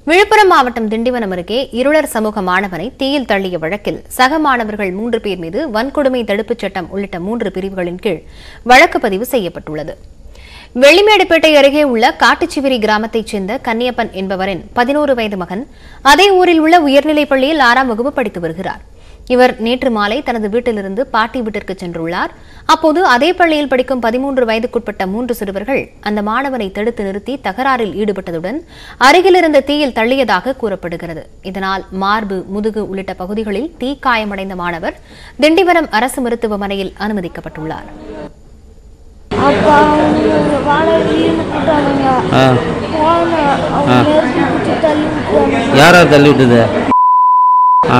விழுப்புரம் மாவட்டம் திண்டிவனம் அருகே இருளர் சமூக மாணவனை தீயில் தள்ளிய வழக்கில் சக மாணவர்கள் மூன்று பேர் மீது வன்கொடுமை தடுப்புச் சட்டம் உள்ளிட்ட மூன்று பிரிவுகளின் கீழ் வழக்கு பதிவு செய்யப்பட்டுள்ளது வெள்ளிமேடுபேட்டை அருகே உள்ள காட்டுச்சிவிரி கிராமத்தைச் சேர்ந்த கன்னியப்பன் என்பவரின் பதினோரு வயது மகன் அதே ஊரில் உள்ள உயர்நிலைப் பள்ளியில் ஆறாம் வகுப்பு படித்து வருகிறார் இவர் நேற்று மாலை தனது வீட்டிலிருந்து பாட்டி வீட்டிற்கு சென்றுள்ளார் அப்போது அதே பள்ளியில் படிக்கும் பதிமூன்று வயதுக்குட்பட்ட மூன்று சிறுவர்கள் அந்த மாணவனை தடுத்து நிறுத்தி தகராறில் ஈடுபட்டதுடன் அருகில் இருந்த தீயில் தள்ளியதாக கூறப்படுகிறது இதனால் மார்பு முதுகு உள்ளிட்ட பகுதிகளில் தீ காயமடைந்த மாணவர் திண்டிவனம் அரசு மருத்துவமனையில் அனுமதிக்கப்பட்டுள்ளார் அப்போ அவங்க வாழை வீடு விட்டுட்டானுங்க ஆ போன அவங்க நெருப்பு பிடிச்சி தள்ளி விட்டுறானுங்க யார் யார் தள்ளி விட்டது ஆ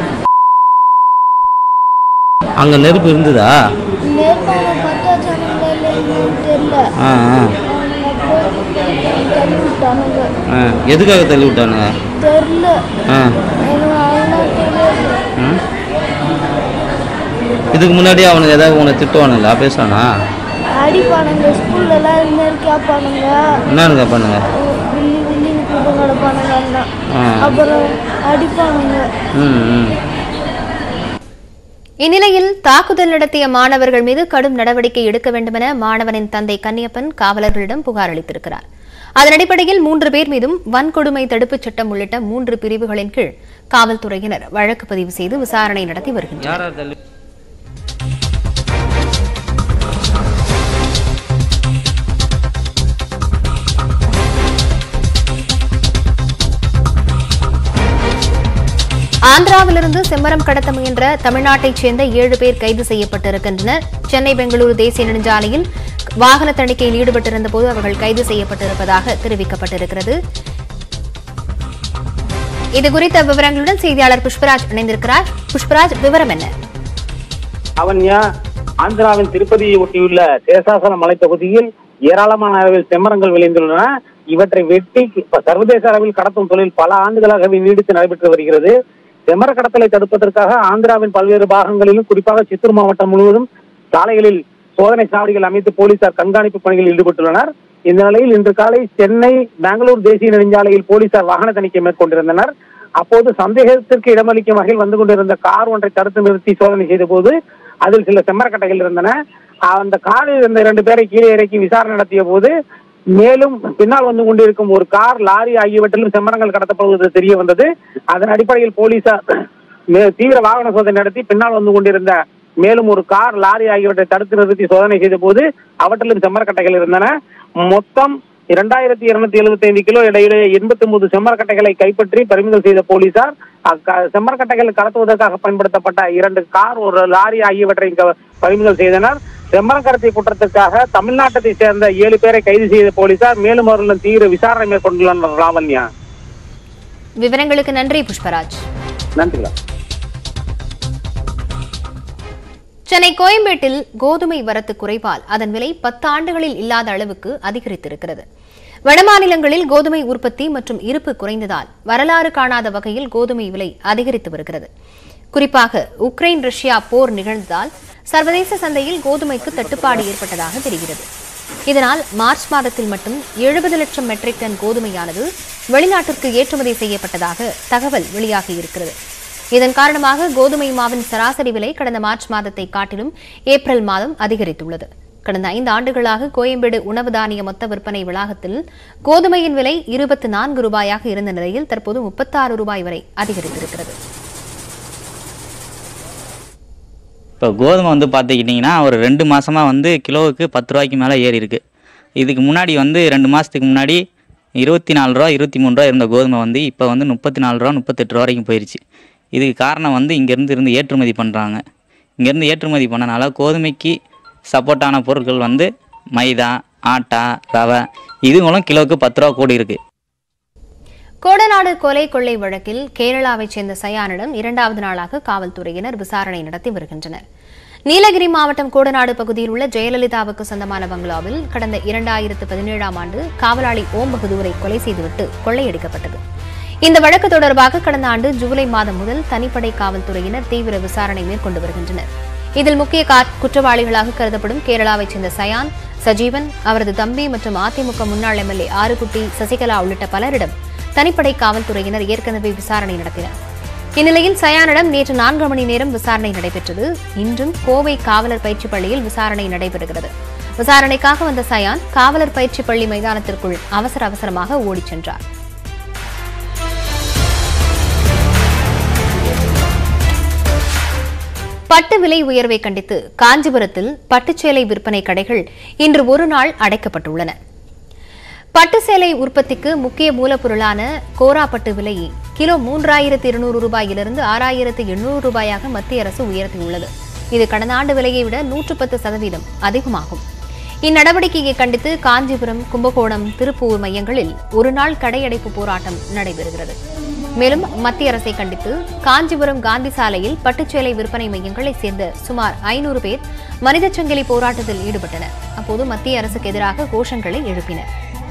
அங்கே நெருப்பு இருந்ததா நெருப்பு அவங்க பற்ற வச்சானுங்களா இல்லைன்னு தெரியல ஆ ஆ அவங்க போய் தள்ளி விட்டானுங்க ஆ எதுக்காக தள்ளி விட்டானுங்க தெரியல ஆ எனக்கு அதெல்லாம் தெரியாது ம் இதுக்கு முன்னாடி அவனுக்கு ஏதாவது உன்னை திட்டுவானுங்களா பேசுவானா அடிப்பானுங்க ஸ்கூல்லலாம் இது மாதிரி கேட்பானுங்க என்னன்னு கேட்பானுங்க வில்லி வில்லின்னு கூட்டம் கிடப்பானுங்க அண்ணா ஆ அப்புறம் அடிப்பானுங்க ம் ம் இந்நிலையில் தாக்குதல் நடத்திய மாணவர்கள் மீது கடும் நடவடிக்கை எடுக்க வேண்டுமென மாணவனின் தந்தை கன்னியப்பன் காவலர்களிடம் புகார் அளித்திருக்கிறார் அதன் அடிப்படையில் மூன்று பேர் மீதும் வன்கொடுமை தடுப்புச் சட்டம் உள்ளிட்ட மூன்று பிரிவுகளின் கீழ் காவல்துறையினர் வழக்கு பதிவு செய்து விசாரணை நடத்தி வருகின்றனர் யார் யார் தள்ளி ஆந்திராவிலிருந்து செம்மரம் கடத்த முயன்ற தமிழ்நாட்டைச் சேர்ந்த ஏழு பேர் கைது செய்யப்பட்டிருக்கின்றனர் சென்னை பெங்களூரு தேசிய நெடுஞ்சாலையில் வாகன தணிக்கையில் ஈடுபட்டிருந்த போது அவர்கள் கைது செய்யப்பட்டிருப்பதாக தெரிவிக்கப்பட்டிருக்கிறது இது குறித்த விவரங்களுடன் செய்தியாளர் புஷ்பராஜ் இணைந்திருக்கிறார் புஷ்பராஜ் விவரம் என்ன அவன்யா ஆந்திராவின் திருப்பதியை ஒட்டியுள்ள சேஷாசன மலைப்பகுதியில் ஏராளமான அளவில் செம்மரங்கள் விளைந்துள்ளன இவற்றை வெட்டி இப்ப சர்வதேச அளவில் கடத்தும் தொழில் பல ஆண்டுகளாகவே நீடித்து நடைபெற்று வருகிறது செம்மர கடத்தலை தடுப்பதற்காக ஆந்திராவின் பல்வேறு பாகங்களிலும் குறிப்பாக சித்தூர் மாவட்டம் முழுவதும் சாலைகளில் சோதனை சாவடிகள் அமைத்து போலீசார் கண்காணிப்பு பணிகளில் ஈடுபட்டுள்ளனர் இந்த நிலையில் இன்று காலை சென்னை பெங்களூர் தேசிய நெடுஞ்சாலையில் போலீசார் வாகன தணிக்கை மேற்கொண்டிருந்தனர் அப்போது சந்தேகத்திற்கு இடமளிக்கும் வகையில் வந்து கொண்டிருந்த கார் ஒன்றை தடுத்து நிறுத்தி சோதனை செய்த போது அதில் சில செம்மரக்கட்டைகள் இருந்தன அந்த காரில் இருந்த இரண்டு பேரை கீழே இறக்கி விசாரணை நடத்திய போது மேலும் பின்னால் வந்து கொண்டிருக்கும் ஒரு கார் லாரி ஆகியவற்றிலும் செம்மரங்கள் கடத்தப்படுவது தெரிய வந்தது அதன் அடிப்படையில் போலீசார் மே- தீவிர வாகன சோதனை நடத்தி பின்னால் வந்து கொண்டிருந்த மேலும் ஒரு கார் லாரி ஆகியவற்றை தடுத்து நிறுத்தி சோதனை செய்த போது அவற்றிலும் செம்மரக்கட்டைகள் இருந்தன மொத்தம் இரண்டாயிரத்தி இருநூத்தி எழுபத்தி ஐந்து கிலோ இடையிலே எண்பத்தி ஒன்பது செம்மரக்கட்டைகளை கைப்பற்றி பறிமுதல் செய்த போலீசார் அக்க- செம்மரக்கட்டைகள் கடத்துவதற்காக பயன்படுத்தப்பட்ட இரண்டு கார் ஒரு லாரி ஆகியவற்றை க- பறிமுதல் செய்தனர் செம்மரக்கடத்தை குற்றத்திற்காக தமிழ்நாட்டத்தை சேர்ந்த ஏழு பேரை கைது செய்த போலீசார் மேலும் அவர்களிடம் தீவிர விசாரணை மேற்கொண்டுள்ளனர் லாவண்யா விவரங்களுக்கு நன்றி புஷ்பராஜ் நன்றிகளா சென்னை கோயம்பேட்டில் கோதுமை வரத்து குறைவால் அதன் விலை பத்து ஆண்டுகளில் இல்லாத அளவுக்கு அதிகரித்திருக்கிறது வடமாநிலங்களில் கோதுமை உற்பத்தி மற்றும் இருப்பு குறைந்ததால் வரலாறு காணாத வகையில் கோதுமை விலை அதிகரித்து வருகிறது குறிப்பாக உக்ரைன் ரஷ்யா போர் நிகழ்ந்ததால் சர்வதேச சந்தையில் கோதுமைக்கு தட்டுப்பாடு ஏற்பட்டதாக தெரிகிறது இதனால் மார்ச் மாதத்தில் மட்டும் எழுபது லட்சம் மெட்ரிக் டன் கோதுமையானது வெளிநாட்டிற்கு ஏற்றுமதி செய்யப்பட்டதாக தகவல் வெளியாகியிருக்கிறது இதன் காரணமாக கோதுமை மாவின் சராசரி விலை கடந்த மார்ச் மாதத்தை காட்டிலும் ஏப்ரல் மாதம் அதிகரித்துள்ளது கடந்த ஐந்து ஆண்டுகளாக கோயம்பேடு உணவு தானிய மொத்த விற்பனை வளாகத்தில் கோதுமையின் விலை இருபத்தி நான்கு ரூபாயாக இருந்த நிலையில் தற்போது முப்பத்தாறு ரூபாய் வரை அதிகரித்திருக்கிறது இப்போ கோதுமை வந்து பார்த்துக்கிட்டிங்கன்னா ஒரு ரெண்டு மாதமாக வந்து கிலோவுக்கு பத்து ரூபாய்க்கு மேலே ஏறி இருக்கு இதுக்கு முன்னாடி வந்து ரெண்டு மாதத்துக்கு முன்னாடி இருபத்தி நாலு ரூபா இருபத்தி மூணு ரூபா இருந்த கோதுமை வந்து இப்போ வந்து முப்பத்தி நாலு ரூபா முப்பத்தெட்டு ரூபா வரைக்கும் போயிருச்சு இதுக்கு காரணம் வந்து இங்கேருந்து இருந்து ஏற்றுமதி பண்ணுறாங்க இங்கேருந்து ஏற்றுமதி பண்ணனால கோதுமைக்கு சப்போர்ட்டான பொருட்கள் வந்து மைதா ஆட்டா ரவை இதுங்களும் கிலோவுக்கு பத்து ரூபா கூடி இருக்குது கோடநாடு கொலை கொள்ளை வழக்கில் கேரளாவைச் சேர்ந்த சயானிடம் இரண்டாவது நாளாக காவல்துறையினர் விசாரணை நடத்தி வருகின்றனர் நீலகிரி மாவட்டம் கோடநாடு பகுதியில் உள்ள ஜெயலலிதாவுக்கு சொந்தமான பங்களாவில் கடந்த இரண்டாயிரத்து பதினேழாம் ஆண்டு காவலாளி ஓம் பகதூரை கொலை செய்துவிட்டு கொள்ளையடிக்கப்பட்டது இந்த வழக்கு தொடர்பாக கடந்த ஆண்டு ஜூலை மாதம் முதல் தனிப்படை காவல்துறையினர் தீவிர விசாரணை மேற்கொண்டு வருகின்றனர் இதில் முக்கிய கா- குற்றவாளிகளாக கருதப்படும் கேரளாவைச் சேர்ந்த சயான் சஜீவன் அவரது தம்பி மற்றும் அதிமுக முன்னாள் எம்எல்ஏ ஆறுகுட்டி சசிகலா உள்ளிட்ட பலரிடம் தனிப்படை காவல்துறையினர் ஏற்கனவே விசாரணை நடத்தினர் இந்நிலையில் சயானிடம் நேற்று நான்கு மணி நேரம் விசாரணை நடைபெற்றது இன்றும் கோவை காவலர் பயிற்சி பள்ளியில் விசாரணை நடைபெறுகிறது விசாரணைக்காக வந்த சயான் காவலர் பயிற்சி பள்ளி மைதானத்திற்குள் அவசர அவசரமாக ஓடிச் சென்றார் பட்டு விலை உயர்வை கண்டித்து காஞ்சிபுரத்தில் பட்டுச்சேலை விற்பனை கடைகள் இன்று ஒரு நாள் அடைக்கப்பட்டுள்ளன பட்டு சேலை உற்பத்திக்கு முக்கிய மூலப்பொருளான கோரா பட்டு விலையை கிலோ மூன்றாயிரத்து இருநூறு ரூபாயிலிருந்து ஆறாயிரத்து எண்ணூறு ரூபாயாக மத்திய அரசு உயர்த்தியுள்ளது இது கடந்த ஆண்டு விலையை விட நூற்று பத்து சதவீதம் அதிகமாகும் இந்நடவடிக்கையை கண்டித்து காஞ்சிபுரம் கும்பகோணம் திருப்பூர் மையங்களில் ஒருநாள் கடையடைப்பு போராட்டம் நடைபெறுகிறது மேலும் மத்திய அரசை கண்டித்து காஞ்சிபுரம் காந்தி சாலையில் பட்டுச்சேலை விற்பனை மையங்களைச் சேர்ந்த சுமார் ஐநூறு பேர் மனிதச் சங்கிலி போராட்டத்தில் ஈடுபட்டனர் அப்போது மத்திய அரசுக்கு எதிராக கோஷங்களை எழுப்பினர்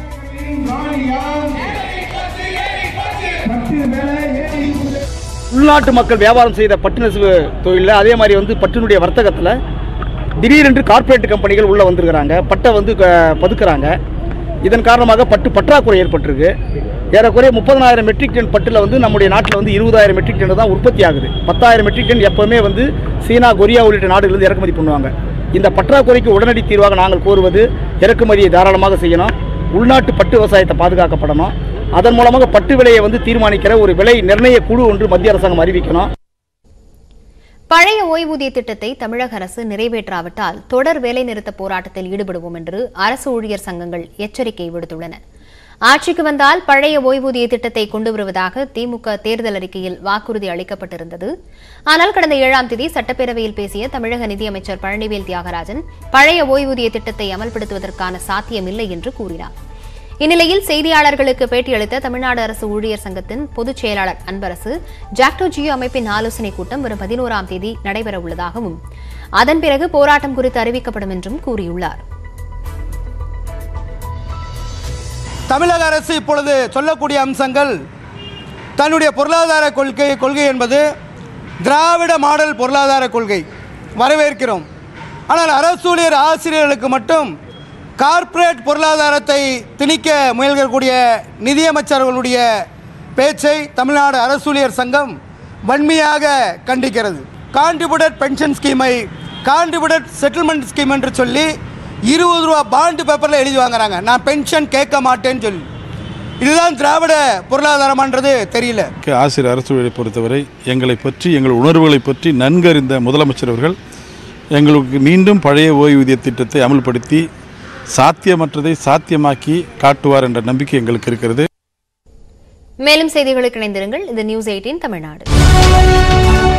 உள்நாட்டு மக்கள் வியாபாரம் செய்த பட்டு நெசவு தொழிலில் அதே மாதிரி வந்து பட்டினுடைய வர்த்தகத்தில் திடீரென்று கார்ப்பரேட் கம்பெனிகள் உள்ளே வந்திருக்கிறாங்க பட்டை வந்து க- பதுக்குறாங்க இதன் காரணமாக பட்டு பற்றாக்குறை ஏற்பட்டிருக்கு ஏறக்குறைய முப்பதனாயிரம் மெட்ரிக் டன் பட்டில் வந்து நம்முடைய நாட்டில் வந்து இருபதாயிரம் மெட்ரிக் டன் தான் உற்பத்தி ஆகுது பத்தாயிரம் மெட்ரிக் டன் எப்போவுமே வந்து சீனா கொரியா உள்ளிட்ட நாடுகளிலிருந்து இறக்குமதி பண்ணுவாங்க இந்த பற்றாக்குறைக்கு உடனடி தீர்வாக நாங்கள் கோருவது இறக்குமதியை தாராளமாக செய்யணும் உள்நாட்டு பட்டு விவசாயத்தை பாதுகாக்கப்படணும் அதன் மூலமாக பட்டு விலையை வந்து தீர்மானிக்கிற ஒரு விலை நிர்ணய குழு ஒன்று மத்திய அரசாங்கம் அறிவிக்கணும் பழைய ஓய்வூதிய திட்டத்தை தமிழக அரசு நிறைவேற்றாவிட்டால் தொடர் வேலைநிறுத்த போராட்டத்தில் ஈடுபடுவோம் என்று அரசு ஊழியர் சங்கங்கள் எச்சரிக்கை விடுத்துள்ளன ஆட்சிக்கு வந்தால் பழைய ஓய்வூதிய திட்டத்தை கொண்டு வருவதாக திமுக தேர்தல் அறிக்கையில் வாக்குறுதி அளிக்கப்பட்டிருந்தது ஆனால் கடந்த ஏழாம் தேதி சட்டப்பேரவையில் பேசிய தமிழக நிதியமைச்சர் பழனிவேல் தியாகராஜன் பழைய ஓய்வூதிய திட்டத்தை அமல்படுத்துவதற்கான சாத்தியமில்லை என்று கூறினார் இந்நிலையில் செய்தியாளர்களுக்கு பேட்டியளித்த தமிழ்நாடு அரசு ஊழியர் சங்கத்தின் பொதுச் செயலாளர் அன்பரசு ஜாக்டோ ஜியோ அமைப்பின் ஆலோசனைக் கூட்டம் வரும் பதினோராம் தேதி நடைபெற உள்ளதாகவும் அதன் பிறகு போராட்டம் குறித்து அறிவிக்கப்படும் என்றும் கூறியுள்ளார் தமிழக அரசு இப்பொழுது சொல்லக்கூடிய அம்சங்கள் தன்னுடைய பொருளாதார கொள்கை கொள்கை என்பது திராவிட மாடல் பொருளாதார கொள்கை வரவேற்கிறோம் ஆனால் அரசு ஊழியர் ஆசிரியர்களுக்கு மட்டும் கார்ப்பரேட் பொருளாதாரத்தை திணிக்க முயல்கக்கூடிய நிதியமைச்சர்களுடைய பேச்சை தமிழ்நாடு அரசு ஊழியர் சங்கம் வன்மையாக கண்டிக்கிறது கான்ட்ரிபியூட்டட் பென்ஷன் ஸ்கீமை கான்ட்ரிபியூட்டட் செட்டில்மெண்ட் ஸ்கீம் என்று சொல்லி இருபது ரூபா பாண்டு பேப்பரில் எழுதி வாங்குறாங்க நான் பென்ஷன் கேட்க மாட்டேன்னு சொல்லி இதுதான் திராவிட பொருளாதாரமான்றது தெரியல ஆசிரியர் அரசு ஊழியரை பொறுத்தவரை எங்களை பற்றி எங்கள் உணர்வுகளை பற்றி நன்கறிந்த முதலமைச்சர் அவர்கள் எங்களுக்கு மீண்டும் பழைய ஓய்வூதிய திட்டத்தை அமல்படுத்தி சாத்தியமற்றதை சாத்தியமாக்கி காட்டுவார் என்ற நம்பிக்கை எங்களுக்கு இருக்கிறது மேலும் செய்திகளுக்கு இணைந்திருங்கள் இது நியூஸ் எயிட்டீன் தமிழ்நாடு